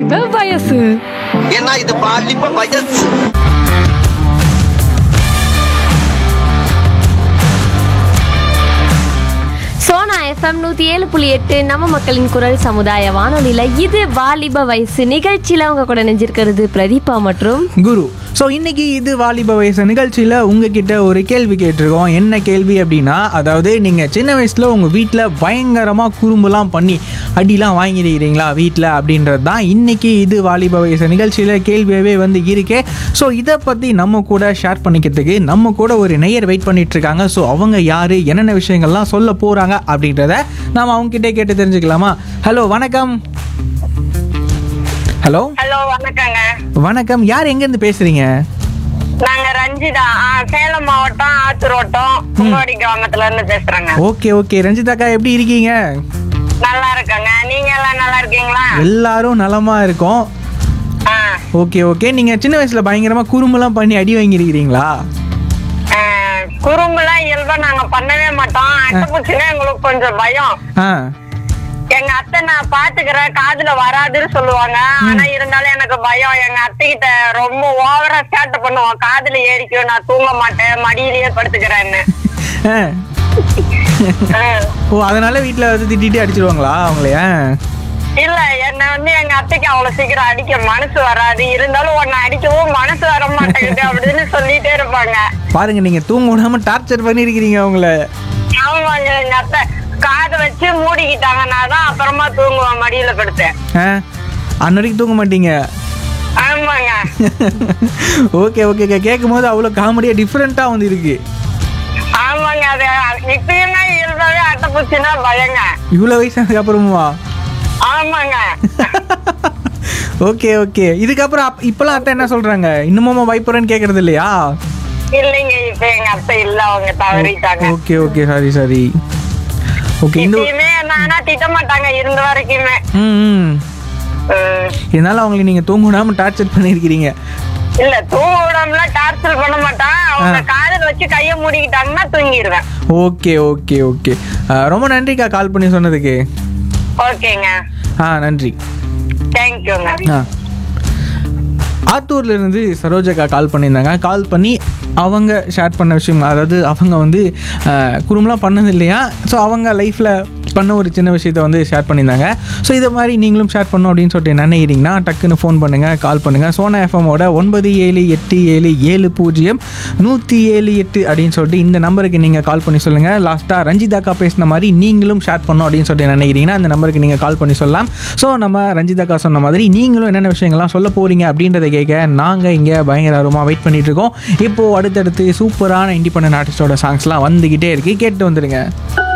வாலிப வயசு ஏன்னா இது பாலிப்ப வயசு சோனா எஃப்எம் நூற்றி ஏழு புள்ளி எட்டு நம்ம மக்களின் குரல் சமுதாய வானொலியில் இது வாலிப வயசு நிகழ்ச்சியில் அவங்க கூட நெஞ்சிருக்கிறது பிரதீபா மற்றும் குரு ஸோ இன்னைக்கு இது வாலிப வயசு நிகழ்ச்சியில் உங்ககிட்ட ஒரு கேள்வி கேட்டிருக்கோம் என்ன கேள்வி அப்படின்னா அதாவது நீங்கள் சின்ன வயசில் உங்கள் வீட்டில் பயங்கரமாக குறும்புலாம் பண்ணி அடிலாம் வாங்கியிருக்கிறீங்களா வீட்டில் அப்படின்றது தான் இன்னைக்கு இது வாலிப வயசு நிகழ்ச்சியில் கேள்வியாகவே வந்து இருக்கே ஸோ இதை பற்றி நம்ம கூட ஷேர் பண்ணிக்கிறதுக்கு நம்ம கூட ஒரு நெய்யர் வெயிட் பண்ணிட்டு இருக்காங்க ஸோ அவங்க யார் என்னென்ன விஷயங்கள்லாம் சொல்ல போகிறாங்க அப்படின்றத நாம் அவங்ககிட்ட கேட்டு தெரிஞ்சுக்கலாமா ஹலோ வணக்கம் ஹலோ ஹலோ வணக்கங்க வணக்கம் யார் எங்கேருந்து பேசுகிறீங்க நாங்க ரஞ்சிதா ஆ, சேலம் மாவட்டம் ஆத்தூரோட்டம் புங்கவாடி கிராமத்துல இருந்து பேசுறேங்க ஓகே ஓகே ரஞ்சிதாக்கா எப்படி இருக்கீங்க நல்லா இருக்கங்க நீங்க எல்லாம் நல்லா இருக்கீங்களா எல்லாரும் நலமா இருக்கோம் ஆ, ஓகே ஓகே நீங்க சின்ன வயசுல பயங்கரமா குறும்பெல்லாம் பண்ணி அடி வாங்கியிருக்கிறீங்களா ஆ, குறும்புலாம் இயல்பா நாங்க பண்ணவே மாட்டோம் அட்டைப்பூச்சினா எங்களுக்கு கொஞ்சம் பயம் ஆ எங்க அத்தை நான் பாத்துக்கிறேன் காதுல வராதுன்னு சொல்லுவாங்க ஆனா இருந்தாலும் எனக்கு பயம் எங்க அத்தை கிட்ட ரொம்ப ஓவரா சேட்டை பண்ணுவோம் காதுல ஏறிக்கும் நான் தூங்க மாட்டேன் மடியிலேயே படுத்துக்கிறேன்னு ஆ. ஆ. ஓ அதனால வீட்டில் வந்து திட்டிட்டு அடிச்சிருவாங்களா அவங்களைய இல்ல என்ன வந்து எங்க அத்தைக்கு அவ்வளவு சீக்கிரம் அடிக்க மனசு வராது இருந்தாலும் உன்னை அடிக்கவும் மனசு வர மாட்டேங்குது அப்படின்னு சொல்லிட்டே இருப்பாங்க பாருங்க நீங்க தூங்க விடாம டார்ச்சர் பண்ணியிருக்கிறீங்க அவங்கள ஆமாங்க எங்க அத்தை காது வச்சு மூடிக்கிட்டாங்கன்னா தான் அப்புறமா தூங்குவேன் மடியில படுத்தேன் ஆ அன்ன வரைக்கும் தூங்க மாட்டீங்க ஆமாங்க ஓகே ஓகே கேட்கும் போது அவ்வளோ காமெடியாக டிஃப்ரெண்ட்டாக வந்து இருக்கு ஆமாங்க அது இப்பயுமே இயல்பாவே அட்டைப்பூச்சின்னா பயங்க இவ்வளோ வயசானதுக்கு அப்புறமா ஆமாங்க ஓகே ஓகே இதுக்கப்புறம் அப்- இப்பெல்லாம் அத்தை என்ன சொல்றாங்க இன்னுமா பயப்படுறேன்னு கேட்கறது இல்லையா இல்லைங்க இப்ப எங்க அத்தை இல்ல அவங்க தவறிட்டாங்க okay okay sorry sorry okay இந்த இப்பயுமே நானா திட்ட மாட்டாங்க இருந்த வரைக்குமே ம் ம். உம். இதனால அவங்களை நீங்க தூங்க விடாம டார்ச்சர் பண்ணியிருக்கிறீங்க இல்ல தூங்க விடாமல டார்ச்சர் பண்ண மாட்டான் அவங்க காதல் வச்சு கைய மூடிக்கிட்டாங்கன்னா தூங்கிடுவேன் ஓகே ஓகே ஓகே ரொம்ப நன்றிக்கா கால் பண்ணி சொன்னதுக்கு ஓகேங்க ஆ நன்றி தேங்க்யூங்க ஆ ஆத்தூர்ல இருந்து சரோஜாக்கா கால் பண்ணியிருந்தாங்க கால் பண்ணி அவங்க ஷேர் பண்ண விஷயம் அதாவது அவங்க வந்து குறும்பலாம் பண்ணது இல்லையா ஸோ அவங்க லைஃப்பில் பண்ண ஒரு சின்ன விஷயத்தை வந்து ஷேர் பண்ணியிருந்தாங்க ஸோ இதை மாதிரி நீங்களும் ஷேர் பண்ணணும் அப்படின்னு சொல்லிட்டு நினைக்கிறீங்கன்னா டக்குன்னு ஃபோன் பண்ணுங்கள் கால் பண்ணுங்கள் சோனா எஃப்எம்மோட ஒன்பது ஏழு எட்டு ஏழு ஏழு பூஜ்ஜியம் நூற்றி ஏழு எட்டு அப்படின்னு சொல்லிட்டு இந்த நம்பருக்கு நீங்கள் கால் பண்ணி சொல்லுங்கள் லாஸ்ட்டாக ரஞ்சிதாக்கா பேசின மாதிரி நீங்களும் ஷேர் பண்ணணும் அப்படின்னு சொல்லிட்டு நினைக்கிறீங்கன்னா அந்த நம்பருக்கு நீங்கள் கால் பண்ணி சொல்லலாம் ஸோ நம்ம ரஞ்சிதாக்கா சொன்ன மாதிரி நீங்களும் என்னென்ன விஷயங்கள்லாம் சொல்ல போகிறீங்க அப்படின்றத கேட்க நாங்கள் இங்கே பயங்கர ஆர்வமாக வெயிட் பண்ணிட்டு இருக்கோம் இப்போது அடுத்தடுத்து சூப்பரான இண்டிபெண்டன்ட் ஆர்டிஸ்டோட சாங்ஸ்லாம் வந்துக்கிட்டே இருக்கு கேட்டு வந்துடுங்க